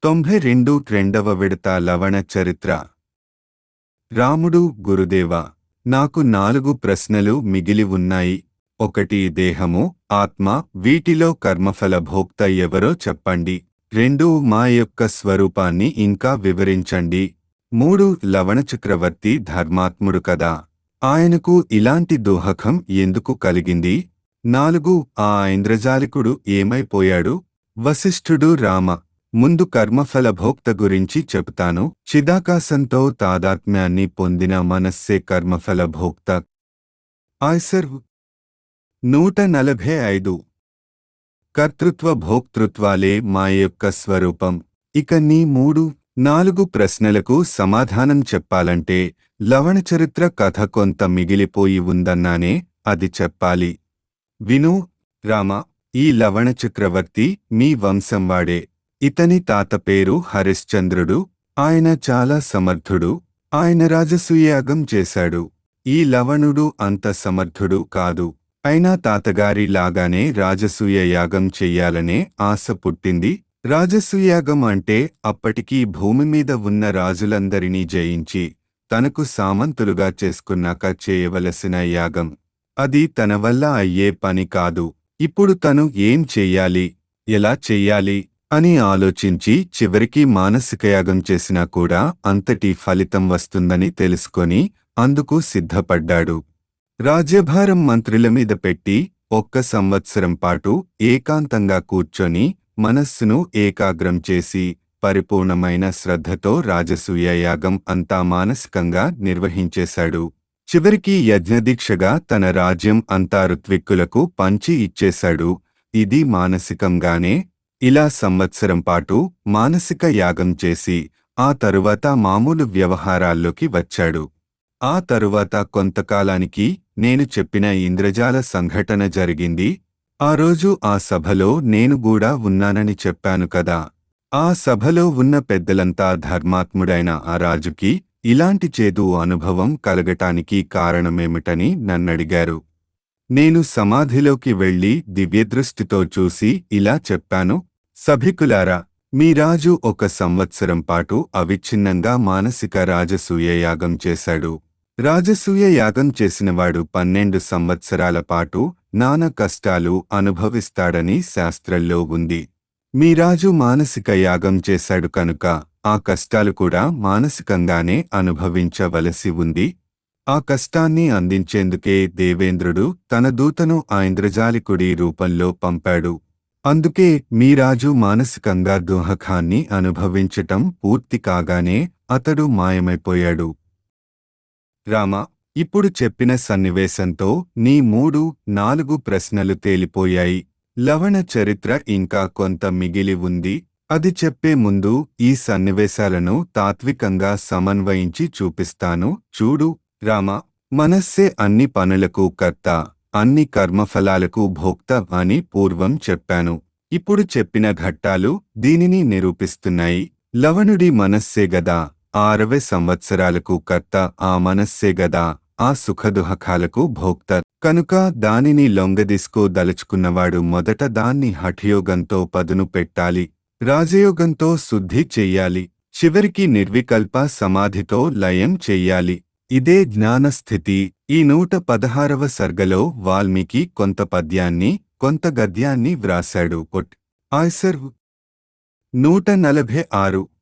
తొంభై రెండు రెండవ విడత లవణ చరిత్ర రాముడు గురుదేవ నాకు నాలుగు ప్రశ్నలు మిగిలి ఉన్నాయి ఒకటి దేహము ఆత్మ వీటిలో కర్మఫల భోక్త ఎవరో చెప్పండి రెండు మా యొక్క స్వరూపాన్ని ఇంకా వివరించండి మూడు లవణ చక్రవర్తి ధర్మాత్ముడు కదా ఆయనకు ఇలాంటి దోహకం ఎందుకు కలిగింది నాలుగు ఆ ఇంద్రజాలికుడు ఏమైపోయాడు వశిష్ఠుడు రామ ముందు కర్మఫల భోక్త గురించి చెబుతాను చిదాకాశంతో తాదాత్మ్యాన్ని పొందిన మనస్సే కర్మఫల భోక్త ఆయ్సర్ నూట నలభై ఐదు కర్తృత్వ భోక్తృత్వాలే మా యొక్క స్వరూపం ఇక నీ మూడు నాలుగు ప్రశ్నలకు సమాధానం చెప్పాలంటే లవణ చరిత్ర కథ కొంత మిగిలిపోయి ఉందన్నానే అది చెప్పాలి విను రామ ఈ లవణ చక్రవర్తి మీ వంశంవాడే ఇతని తాత పేరు హరిశ్చంద్రుడు ఆయన చాలా సమర్థుడు ఆయన రాజసూయాగం చేశాడు ఈ లవణుడు అంత సమర్థుడు కాదు అయినా తాతగారి లాగానే రాజసూయ యాగం చెయ్యాలనే ఆశ పుట్టింది రాజసూయాగం అంటే అప్పటికీ భూమి మీద ఉన్న రాజులందరినీ జయించి తనకు సామంతులుగా చేసుకున్నాక చేయవలసిన యాగం అది తన వల్ల అయ్యే పని కాదు ఇప్పుడు తను ఏం చెయ్యాలి ఎలా చెయ్యాలి అని ఆలోచించి చివరికి మానసిక యాగం చేసినా కూడా అంతటి ఫలితం వస్తుందని తెలుసుకొని అందుకు సిద్ధపడ్డాడు రాజ్యభారం మంత్రుల మీద పెట్టి ఒక్క సంవత్సరం పాటు ఏకాంతంగా కూర్చొని మనస్సును ఏకాగ్రం చేసి పరిపూర్ణమైన శ్రద్ధతో రాజసూయ యాగం అంతా మానసికంగా నిర్వహించేశాడు చివరికి యజ్ఞదీక్షగా తన రాజ్యం అంతా ఋత్విక్కులకు పంచి ఇచ్చేశాడు ఇది మానసికంగానే ఇలా సంవత్సరం పాటు మానసిక యాగం చేసి ఆ తరువాత మామూలు వ్యవహారాల్లోకి వచ్చాడు ఆ తరువాత కొంతకాలానికి నేను చెప్పిన ఇంద్రజాల సంఘటన జరిగింది ఆ రోజు ఆ సభలో నేను కూడా ఉన్నానని చెప్పాను కదా ఆ సభలో ఉన్న పెద్దలంతా ధర్మాత్ముడైన ఆ రాజుకి ఇలాంటి చేదు అనుభవం కలగటానికి కారణమేమిటని నన్నడిగారు నేను సమాధిలోకి వెళ్లి దివ్యదృష్టితో చూసి ఇలా చెప్పాను సభికులారా మీ రాజు ఒక సంవత్సరం పాటు అవిచ్ఛిన్నంగా మానసిక రాజసూయ యాగం చేశాడు రాజసూయ యాగం చేసినవాడు పన్నెండు సంవత్సరాల పాటు నానా కష్టాలు అనుభవిస్తాడని శాస్త్రంలో ఉంది మీ రాజు మానసిక యాగం చేశాడు కనుక ఆ కష్టాలు కూడా మానసికంగానే అనుభవించవలసి ఉంది ఆ కష్టాన్ని అందించేందుకే దేవేంద్రుడు తన దూతను ఆ ఇంద్రజాలికుడి రూపంలో పంపాడు అందుకే మీ రాజు మానసికంగా దుహకాన్ని అనుభవించటం పూర్తి కాగానే అతడు మాయమైపోయాడు రామ ఇప్పుడు చెప్పిన సన్నివేశంతో నీ మూడు నాలుగు ప్రశ్నలు తేలిపోయాయి లవణ చరిత్ర ఇంకా కొంత మిగిలి ఉంది అది చెప్పే ముందు ఈ సన్నివేశాలను తాత్వికంగా సమన్వయించి చూపిస్తాను చూడు రామ మనస్సే అన్ని పనులకు కర్త అన్ని కర్మఫలాలకు భోక్త అని పూర్వం చెప్పాను ఇప్పుడు చెప్పిన ఘట్టాలు దీనిని నిరూపిస్తున్నాయి లవణుడి మనస్సే గదా ఆ అరవై సంవత్సరాలకు కర్త ఆ మనస్సే గదా ఆ సుఖదుహకాలకు భోక్త కనుక దానిని లొంగదీసుకోదలుచుకున్నవాడు మొదట దాన్ని హఠయోగంతో పదును పెట్టాలి రాజయోగంతో శుద్ధి చెయ్యాలి చివరికి నిర్వికల్ప సమాధితో లయం చెయ్యాలి ఇదే జ్ఞానస్థితి ఈ నూట పదహారవ సర్గలో వాల్మీకి కొంత పద్యాన్ని కొంత గద్యాన్ని వ్రాశాడు కొట్ ఆయ్సర్ నూట నలభై ఆరు